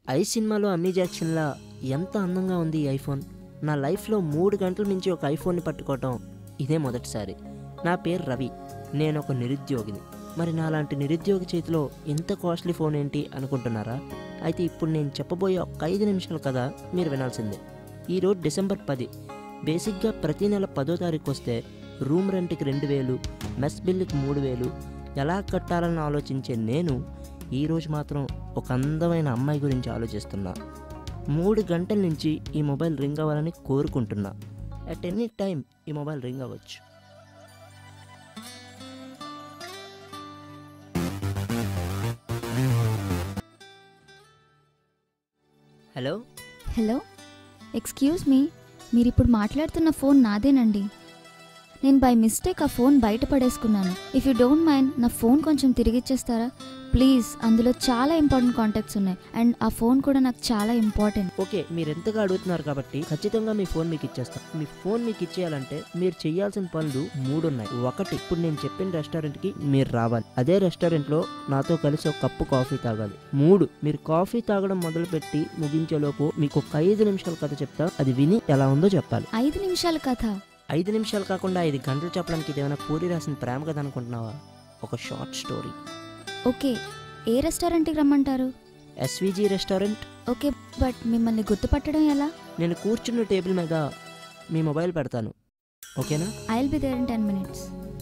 I సినిమాలో అమ్మీ జాక్సన్లా ఎంత అందంగా ఉంది ఈ ఐఫోన్ నా లైఫ్లో మూడు గంటల మించి ఒక ఐఫోన్ని పట్టుకోవటం ఇదే మొదటిసారి నా పేరు రవి నేను ఒక నిరుద్యోగిని మరి నాలాంటి నిరుద్యోగి చేతిలో ఇంత కాస్ట్లీ ఫోన్ ఏంటి అనుకుంటున్నారా అయితే ఇప్పుడు నేను చెప్పబోయే ఒక ఐదు నిమిషాల కథ మీరు వినాల్సిందే ఈరోజు డిసెంబర్ పది బేసిక్గా ప్రతి నెల పదో తారీఖు వస్తే రూమ్ రెంట్కి రెండు వేలు మెస్ బిల్లుకి మూడు వేలు ఎలా కట్టాలని ఆలోచించే నేను ఈరోజు మాత్రం ఒక అందమైన అమ్మాయి గురించి ఆలోచిస్తున్నా మూడు గంటల నుంచి ఈ మొబైల్ రింగ్ అవ్వాలని కోరుకుంటున్నా అట్ ఎనీ టైం ఈ మొబైల్ రింగ్ అవ్వచ్చు హలో హలో ఎక్స్క్యూజ్ మీ మీరు ఇప్పుడు మాట్లాడుతున్న ఫోన్ నాదేనండి నేను బై మిస్టేక్ ఆ ఫోన్ బయట పడేసుకున్నాను ఇఫ్ యూ డోంట్ మైండ్ నా ఫోన్ కొంచెం తిరిగిచ్చేస్తారా ప్లీజ్ అందులో చాలా ఇంపార్టెంట్ కాంటాక్ట్స్ ఉన్నాయి అండ్ ఆ ఫోన్ కూడా నాకు చాలా ఇంపార్టెంట్ ఓకే మీరు ఎంతగా అడుగుతున్నారు కాబట్టి ఖచ్చితంగా మీ ఫోన్ మీకు ఇచ్చేస్తాం మీ ఫోన్ మీకు ఇచ్చేయాలంటే మీరు చేయాల్సిన పనులు మూడు ఉన్నాయి ఒకటి ఇప్పుడు నేను చెప్పిన రెస్టారెంట్కి మీరు రావాలి అదే రెస్టారెంట్లో నాతో కలిసి ఒక కప్పు కాఫీ తాగాలి మూడు మీరు కాఫీ తాగడం మొదలుపెట్టి ముగించేలోపు మీకు ఒక ఐదు నిమిషాల కథ చెప్తా అది విని ఎలా ఉందో చెప్పాలి ఐదు నిమిషాల కథ ఐదు నిమిషాలు కాకుండా ఐదు గంటలు చెప్పడానికి ఇదేమైనా పూరి రాసిన ప్రేమ కథ అనుకుంటున్నావా ఒక షార్ట్ స్టోరీ ఓకే ఏ రెస్టారెంట్కి రమ్మంటారు ఎస్విజి రెస్టారెంట్ ఓకే బట్ మిమ్మల్ని గుర్తుపట్టడం ఎలా నేను కూర్చున్న టేబుల్ మీద మీ మొబైల్ పెడతాను ఓకేనా I will be there in ten minutes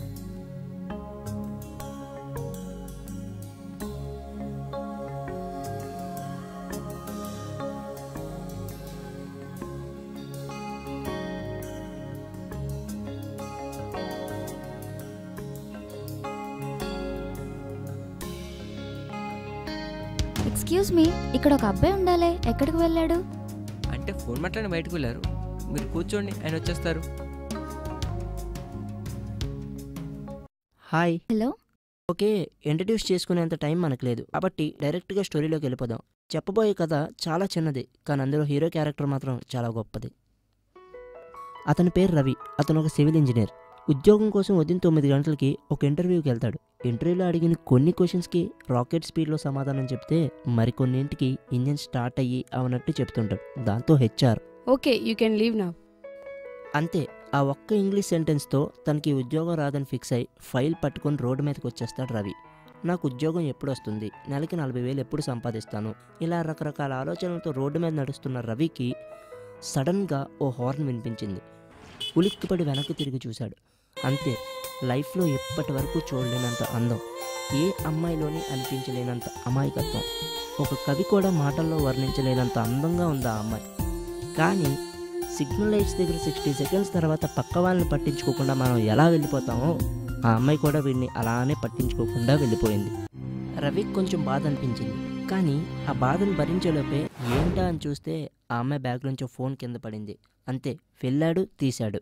excuse me ఇక్కడ ఒక అబ్బాయి ఉండాలి ఎక్కడికి వెళ్ళాడు అంటే ఫోన్ మాట్లాడి బయటకు వెళ్ళారు మీరు కూర్చోండి ఆయన వచ్చేస్తారు హాయ్ హలో ఓకే ఇంట్రడ్యూస్ చేసుకునేంత టైం మనకు లేదు కాబట్టి డైరెక్ట్గా స్టోరీలోకి వెళ్ళిపోదాం చెప్పబోయే కథ చాలా చిన్నది కానీ అందులో హీరో క్యారెక్టర్ మాత్రం చాలా గొప్పది అతని పేరు రవి అతను ఒక సివిల్ ఇంజనీర్ ఉద్యోగం కోసం ఉదయం తొమ్మిది గంటలకి ఒక ఇంటర్వ్యూకి వెళ్తాడు ఇంటర్వ్యూలో అడిగిన కొన్ని క్వశ్చన్స్కి రాకెట్ స్పీడ్లో సమాధానం చెప్తే మరికొన్నింటికి ఇంజిన్ స్టార్ట్ అయ్యి అవనట్టు చెప్తుంటాడు దాంతో HR Okay, you can leave now. అంతే ఆ ఒక్క ఇంగ్లీష్ సెంటెన్స్తో తనకి ఉద్యోగం రాదని ఫిక్స్ అయి ఫైల్ పట్టుకొని రోడ్డు మీదకి వచ్చేస్తాడు రవి నాకు ఉద్యోగం ఎప్పుడు వస్తుంది నెలకి నలభై వేలు ఎప్పుడు సంపాదిస్తాను ఇలా రకరకాల ఆలోచనలతో రోడ్డు మీద నడుస్తున్న రవికి సడన్గా ఓ హార్న్ వినిపించింది ఉలిక్కిపడి వెనక్కి తిరిగి చూశాడు అంతే లైఫ్లో ఇప్పటి వరకు చూడలేనంత అందం ఏ అమ్మాయిలోని అనిపించలేనంత అమాయకత్వం ఒక కవి కూడా మాటల్లో వర్ణించలేనంత అందంగా ఉంది ఆ అమ్మాయి కానీ సిగ్నల్ లైట్స్ దగ్గర సిక్స్టీ సెకండ్స్ తర్వాత పక్క వాళ్ళని పట్టించుకోకుండా మనం ఎలా వెళ్ళిపోతామో ఆ అమ్మాయి కూడా వీడిని అలానే పట్టించుకోకుండా వెళ్ళిపోయింది రవికి కొంచెం బాధ అనిపించింది కానీ ఆ బాధను భరించేలోపే ఏంటా అని చూస్తే ఆ అమ్మాయి బ్యాగ్ నుంచి ఫోన్ కింద పడింది అంతే వెళ్ళాడు తీశాడు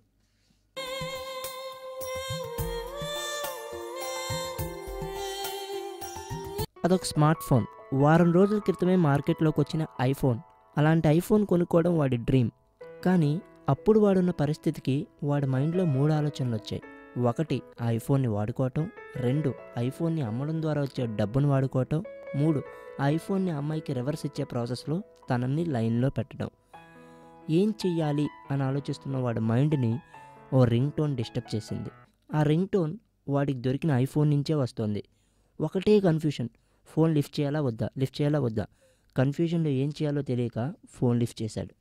అదొక స్మార్ట్ ఫోన్ వారం రోజుల క్రితమే మార్కెట్లోకి వచ్చిన ఐఫోన్ అలాంటి ఐఫోన్ కొనుక్కోవడం వాడి డ్రీమ్ కానీ అప్పుడు వాడున్న పరిస్థితికి వాడి మైండ్లో మూడు ఆలోచనలు వచ్చాయి ఒకటి ఆ ఐఫోన్ని వాడుకోవటం రెండు ఐఫోన్ని అమ్మడం ద్వారా వచ్చే డబ్బును వాడుకోవటం మూడు ఆ ఐఫోన్ని అమ్మాయికి రివర్స్ ఇచ్చే ప్రాసెస్లో తనని లైన్లో పెట్టడం ఏం చెయ్యాలి అని ఆలోచిస్తున్న వాడి మైండ్ని ఓ రింగ్ టోన్ డిస్టర్బ్ చేసింది ఆ రింగ్ టోన్ వాడికి దొరికిన ఐఫోన్ నుంచే వస్తుంది ఒకటే కన్ఫ్యూషన్ ఫోన్ లిఫ్ట్ చేయాలా వద్దా లిఫ్ట్ చేయాలా వద్దా కన్ఫ్యూజన్లో ఏం చేయాలో తెలియక ఫోన్ లిఫ్ట్ చేశాడు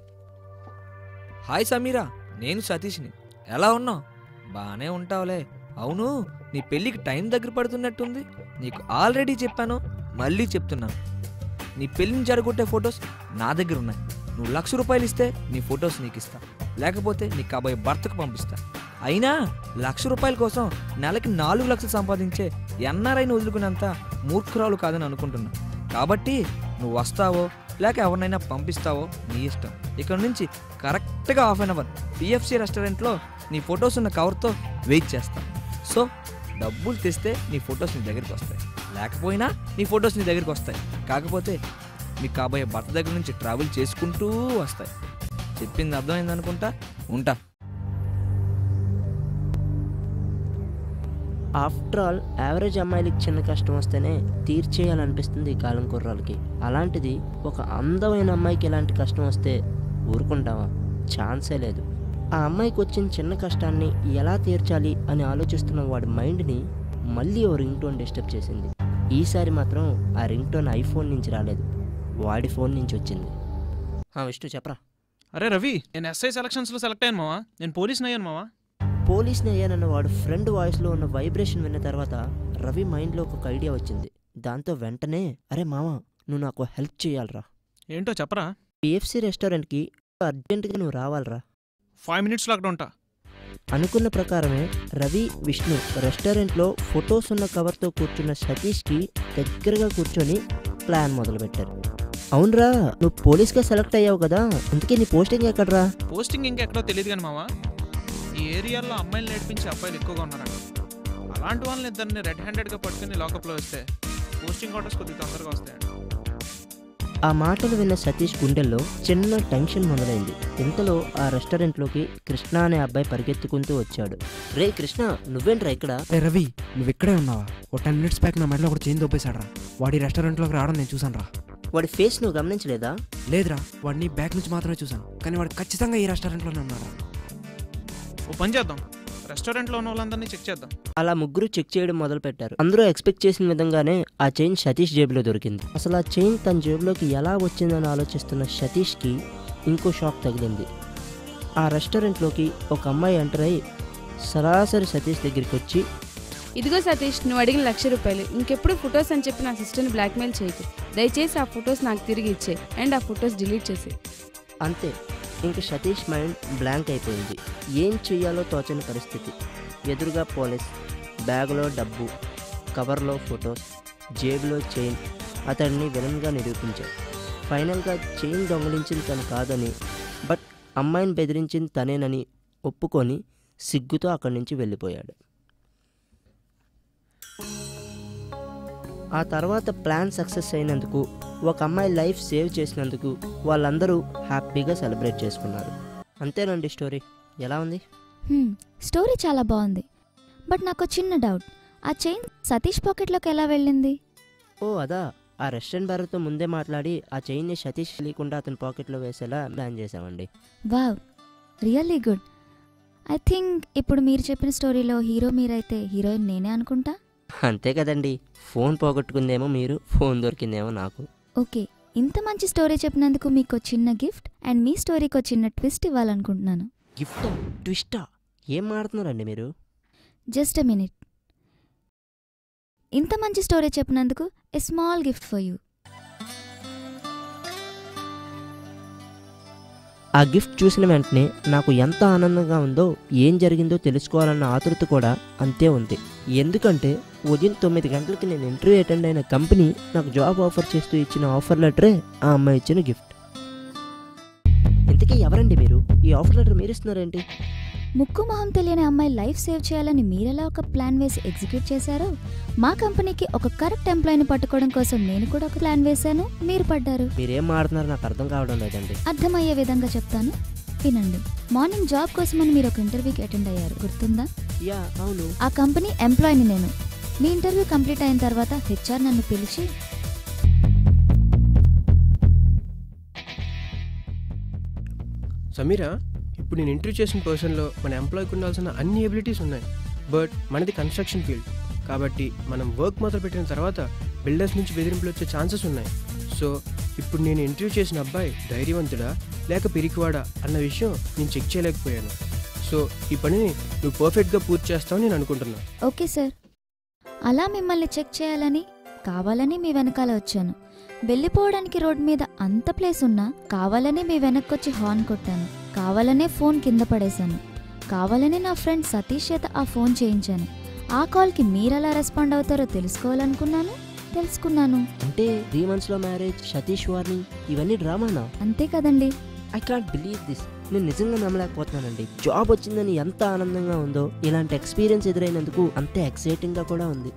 హాయ్ సమీరా నేను సతీష్ని ఎలా ఉన్నావు బాగానే ఉంటావులే అవును నీ పెళ్ళికి టైం దగ్గర పడుతున్నట్టుంది నీకు ఆల్రెడీ చెప్పాను మళ్ళీ చెప్తున్నాను నీ పెళ్ళిని జరగొట్టే ఫొటోస్ నా దగ్గర ఉన్నాయి నువ్వు లక్ష రూపాయలు ఇస్తే నీ ఫొటోస్ నీకు ఇస్తా లేకపోతే నీ కాబోయే భర్తకు పంపిస్తా అయినా లక్ష రూపాయల కోసం నెలకి నాలుగు లక్షలు సంపాదించే ఎన్ఆర్ఐని వదులుకున్నంత మూర్ఖురాలు కాదని అనుకుంటున్నా కాబట్టి నువ్వు వస్తావో లేక ఎవరినైనా పంపిస్తావో నీ ఇష్టం ఇక్కడ నుంచి కరెక్ట్గా హాఫ్ అన్ అవర్ పిఎఫ్సి రెస్టారెంట్లో నీ ఫొటోస్ ఉన్న కవర్తో వెయిట్ చేస్తా సో డబ్బులు తెస్తే నీ ఫొటోస్ నీ దగ్గరికి వస్తాయి లేకపోయినా నీ ఫొటోస్ నీ దగ్గరికి వస్తాయి కాకపోతే మీ కాబోయే భర్త దగ్గర నుంచి ట్రావెల్ చేసుకుంటూ వస్తాయి చెప్పింది అర్థమైంది అనుకుంటా ఉంటా ఆఫ్టర్ ఆల్ యావరేజ్ అమ్మాయిలకి చిన్న కష్టం వస్తేనే తీర్చేయాలనిపిస్తుంది ఈ కాలం కుర్రాలకి అలాంటిది ఒక అందమైన అమ్మాయికి ఇలాంటి కష్టం వస్తే ఊరుకుంటావా ఛాన్సే లేదు ఆ అమ్మాయికి వచ్చిన చిన్న కష్టాన్ని ఎలా తీర్చాలి అని ఆలోచిస్తున్న వాడి మైండ్ని మళ్ళీ ఓ రింగ్ టోన్ డిస్టర్బ్ చేసింది ఈసారి మాత్రం ఆ రింగ్ టోన్ ఐఫోన్ నుంచి రాలేదు వాడి ఫోన్ నుంచి వచ్చింది ఆ, విష్ణు చెప్పరా అరే రవి నేను ఎస్ఐ సెలక్షన్స్లో సెలెక్ట్ అయ్యాను మావా నేను పోలీస్ని అయ్యాను మావా పోలీస్ని అయ్యానన్న వాడు ఫ్రెండ్ వాయిస్లో ఉన్న వైబ్రేషన్ విన్న తర్వాత రవి మైండ్లో ఒక ఐడియా వచ్చింది దాంతో వెంటనే అరే మామ నువ్వు నాకు హెల్ప్ చేయాలరా ఏంటో చెప్పరా పిఎఫ్సి రెస్టారెంట్కి అర్జెంటుగా నువ్వు రావాలరా ఫైవ్ మినిట్స్లో అక్కడ ఉంటా అనుకున్న ప్రకారమే రవి విష్ణు రెస్టారెంట్లో ఫొటోస్ ఉన్న కవర్తో కూర్చున్న సతీష్కి దగ్గరగా కూర్చొని ప్లాన్ మొదలుపెట్టారు అవునరా నువ్వు పోలీస్గా సెలెక్ట్ అయ్యావు కదా అందుకే నీ పోస్టింగ్ ఎక్కడరా పోస్టింగ్ ఇంకెక్కడో తెలియదు కానీ మావా ఈ ఏరియాలో అమ్మాయిలు నేర్పించే అబ్బాయిలు ఎక్కువగా ఉన్నారంట అలాంటి వాళ్ళని ఇద్దరిని రెడ్ హ్యాండెడ్గా పట్టుకుని లాకప్లో వేస్తే పోస్టింగ్ ఆర్డర్స్ కొద్దిగా తొందరగా వస్తాయండి ఆ మాటలు విన్న సతీష్ గుండెల్లో చిన్న టెన్షన్ మొదలైంది ఇంతలో ఆ రెస్టారెంట్లోకి కృష్ణ అనే అబ్బాయి పరిగెత్తుకుంటూ వచ్చాడు రే కృష్ణ నువ్వేంట్రా ఇక్కడ రే రవి నువ్వు ఇక్కడే ఉన్నావా ఓ టెన్ మినిట్స్ బ్యాక్ నా మెడలో ఒకటి చైన్ దొబ్బేశాడు రా వాడి రెస్టారెంట్లోకి రావడం నేను చూసాను రా వాడి ఫేస్ నువ్వు గమనించలేదా లేదురా వాడిని బ్యాక్ నుంచి మాత్రమే చూసాను కానీ వాడు ఖచ్చితంగా ఈ రెస్టారెంట్లోనే ఉన్నాడు ఓ పని చేద్దాం రెస్టారెంట్లో ఉన్న వాళ్ళందరినీ చెక్ చేద్దాం అలా ముగ్గురు చెక్ చేయడం మొదలు పెట్టారు అందరూ ఎక్స్పెక్ట్ చేసిన విధంగానే ఆ చైన్ సతీష్ జేబులో దొరికింది అసలు ఆ చైన్ తన జేబులోకి ఎలా వచ్చిందని ఆలోచిస్తున్న సతీష్కి ఇంకో షాక్ తగిలింది ఆ రెస్టారెంట్లోకి ఒక అమ్మాయి ఎంటర్ అయి సరాసరి సతీష్ దగ్గరికి వచ్చి ఇదిగో సతీష్ నువ్వు అడిగిన లక్ష రూపాయలు ఇంకెప్పుడు ఫొటోస్ అని చెప్పి నా సిస్టర్ని బ్లాక్మెయిల్ చేయకు దయచేసి ఆ ఫొటోస్ నాకు తిరిగి ఇచ్చే అండ్ ఆ ఫొటోస్ డిలీట్ చేసే అంతే ఇంక సతీష్ మైండ్ బ్లాంక్ అయిపోయింది ఏం చెయ్యాలో తోచని పరిస్థితి ఎదురుగా పోలీస్ బ్యాగులో డబ్బు కవర్లో ఫొటోస్ జేబులో చైన్ అతడిని విలన్గా నిరూపించాడు ఫైనల్గా చైన్ దొంగలించింది తను కాదని బట్ అమ్మాయిని బెదిరించింది తనేనని ఒప్పుకొని సిగ్గుతో అక్కడి నుంచి వెళ్ళిపోయాడు ఆ తర్వాత ప్లాన్ సక్సెస్ అయినందుకు ఒక అమ్మాయి లైఫ్ సేవ్ చేసినందుకు వాళ్ళందరూ హ్యాపీగా సెలబ్రేట్ చేసుకున్నారు అంతేనండి స్టోరీ ఎలా ఉంది హ్మ్, స్టోరీ చాలా బాగుంది బట్ నాకు చిన్న డౌట్ ఆ చైన్ సతీష్ పాకెట్లోకి ఎలా వెళ్ళింది ఓ అదా ఆ రెస్టారెంట్ బారతో ముందే మాట్లాడి ఆ చైన్ని సతీష్ లేకుండా అతని పాకెట్లో వేసేలా ప్లాన్ చేసామండి wow really good I think ఇప్పుడు మీరు చెప్పిన స్టోరీలో హీరో మీరైతే హీరోయిన్ నేనే అనుకుంటా అంతే కదండి ఫోన్ పోగొట్టుకుందేమో మీరు ఫోన్ దొరికిందేమో నాకు ఓకే ఇంత మంచి స్టోరీ చెప్పినందుకు మీకు ఒక చిన్న గిఫ్ట్ అండ్ మీ స్టోరీకి ఒక చిన్న ట్విస్ట్ ఇవ్వాలనుకుంటున్నాను గిఫ్టా ట్విస్టా ఏం మాడుతున్నారండి మీరు జస్ట్ ఎ మినిట్ ఇంత మంచి స్టోరీ చెప్పినందుకు a small gift for you ఆ గిఫ్ట్ చూసిన వెంటనే నాకు ఎంత ఆనందంగా ఉందో ఏం జరిగిందో తెలుసుకోవాలన్న ఆతృత కూడా అంతే ఉంది ఎందుకంటే ఉదయం తొమ్మిది గంటలకి నేను ఇంటర్వ్యూ అటెండ్ అయిన కంపెనీ నాకు జాబ్ ఆఫర్ చేస్తూ ఇచ్చిన ఆఫర్ లెటరే ఆ అమ్మాయి ఇచ్చిన గిఫ్ట్ ఇంతకీ ఎవరండి మీరు ఈ ఆఫర్ లెటర్ మీరు ఇస్తున్నారేంటి ముక్కు మొహం తెలియని అమ్మాయి లైఫ్ సేవ్ చేయాలని మీరెలా ఒక ప్లాన్ వేసి ఎగ్జిక్యూట్ చేశారో మా కంపెనీకి ఒక కరెక్ట్ ఎంప్లాయీని పట్టుకోవడం కోసం నేను కూడా ఒక ప్లాన్ వేశాను మీరు పడ్డారు మీరేం మాడుతున్నారో నాకు అర్థం కావడం లేదండి అర్థమయ్యే విధంగా చెప్తాను వినండి మార్నింగ్ జాబ్ కోసమని మీరు ఒక ఇంటర్వ్యూకి అటెండ్ అయ్యారు గుర్తుందా యా అవును ఆ కంపెనీ ఎంప్లాయీని నేను మీ ఇంటర్వ్యూ కంప్లీట్ అయిన తర్వాత హెచ్ఆర్ నన్ను పిలిచి సమీరా ఇప్పుడు నేను ఇంటర్వ్యూ చేసిన పర్సన్లో మన ఎంప్లాయ్కి ఉండాల్సిన అన్ని ఎబిలిటీస్ ఉన్నాయి బట్ మనది కన్స్ట్రక్షన్ ఫీల్డ్ కాబట్టి మనం వర్క్ మొదలుపెట్టిన తర్వాత బిల్డర్స్ నుంచి బెదిరింపులు వచ్చే ఛాన్సెస్ ఉన్నాయి సో ఇప్పుడు నేను ఇంటర్వ్యూ చేసిన అబ్బాయి ధైర్యవంతుడా లేక పిరికివాడా అన్న విషయం నేను చెక్ చేయలేకపోయాను సో ఈ పనిని నువ్వు పర్ఫెక్ట్గా పూర్తి చేస్తావని నేను అనుకుంటున్నాను ఓకే సార్ అలా మిమ్మల్ని చెక్ చేయాలని కావాలని మీ వెనకాల వచ్చాను వెళ్ళిపోవడానికి రోడ్ మీద అంత ప్లేస్ ఉన్నా కావాలనే మీ వెనక్కొచ్చి హార్న్ కొట్టాను కావాలనే ఫోన్ కింద పడేశాను కావాలనే నా ఫ్రెండ్ సతీష్ చేత ఆ ఫోన్ చేయించాను ఆ కాల్కి మీరెలా రెస్పాండ్ అవుతారో తెలుసుకోవాలనుకున్నాను తెలుసుకున్నాను అంటే త్రీ మంత్స్లో మ్యారేజ్ సతీష్ వారిని ఇవన్నీ డ్రామానా అంతే కదండి ఐ కాంట్ బిలీవ్ దిస్ నేను నిజంగా నమ్మలేకపోతున్నానండి జాబ్ వచ్చిందని ఎంత ఆనందంగా ఉందో ఇలాంటి ఎక్స్పీరియన్స్ ఎదురైనందుకు అంతే ఎక్సైటింగ్గా కూడా ఉంది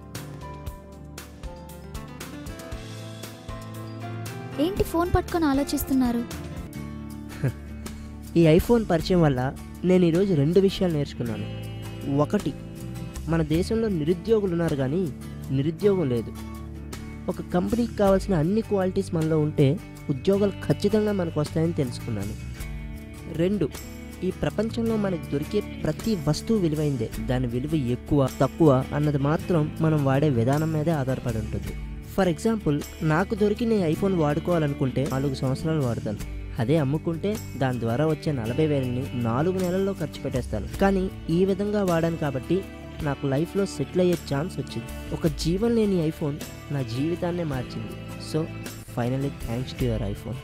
ఏంటి ఫోన్ పట్టుకొని ఆలోచిస్తున్నారు ఈ ఐఫోన్ పరిచయం వల్ల నేను ఈరోజు రెండు విషయాలు నేర్చుకున్నాను ఒకటి మన దేశంలో నిరుద్యోగులు ఉన్నారు కానీ నిరుద్యోగం లేదు ఒక కంపెనీకి కావాల్సిన అన్ని క్వాలిటీస్ మనలో ఉంటే ఉద్యోగాలు ఖచ్చితంగా మనకు వస్తాయని తెలుసుకున్నాను రెండు ఈ ప్రపంచంలో మనకు దొరికే ప్రతి వస్తువు విలువైందే దాని విలువ ఎక్కువ తక్కువ అన్నది మాత్రం మనం వాడే విధానం మీదే ఆధారపడి ఉంటుంది ఫర్ ఎగ్జాంపుల్ నాకు దొరికిన ఈ ఐఫోన్ వాడుకోవాలనుకుంటే నాలుగు సంవత్సరాలు వాడతాను అదే అమ్ముకుంటే దాని ద్వారా వచ్చే నలభై వేలని నాలుగు నెలల్లో ఖర్చు పెట్టేస్తాను కానీ ఈ విధంగా వాడాను కాబట్టి నాకు లైఫ్లో సెటిల్ అయ్యే ఛాన్స్ వచ్చింది ఒక జీవం లేని ఐఫోన్ నా జీవితాన్నే మార్చింది so finally thanks to your iPhone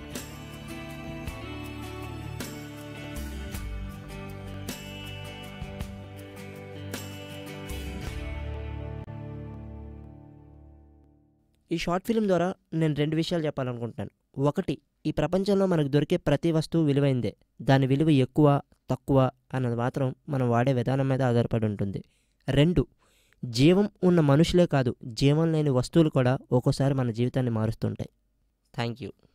ఈ షార్ట్ ఫిల్మ్ ద్వారా నేను రెండు విషయాలు చెప్పాలనుకుంటున్నాను ఒకటి ఈ ప్రపంచంలో మనకు దొరికే ప్రతి వస్తువు విలువైందే దాని విలువ ఎక్కువ తక్కువ అన్నది మాత్రం మనం వాడే విధానం మీద ఆధారపడి ఉంటుంది రెండు జీవం ఉన్న మనుషులే కాదు జీవం లేని వస్తువులు కూడా ఒక్కోసారి మన జీవితాన్ని మారుస్తుంటాయి థ్యాంక్ యూ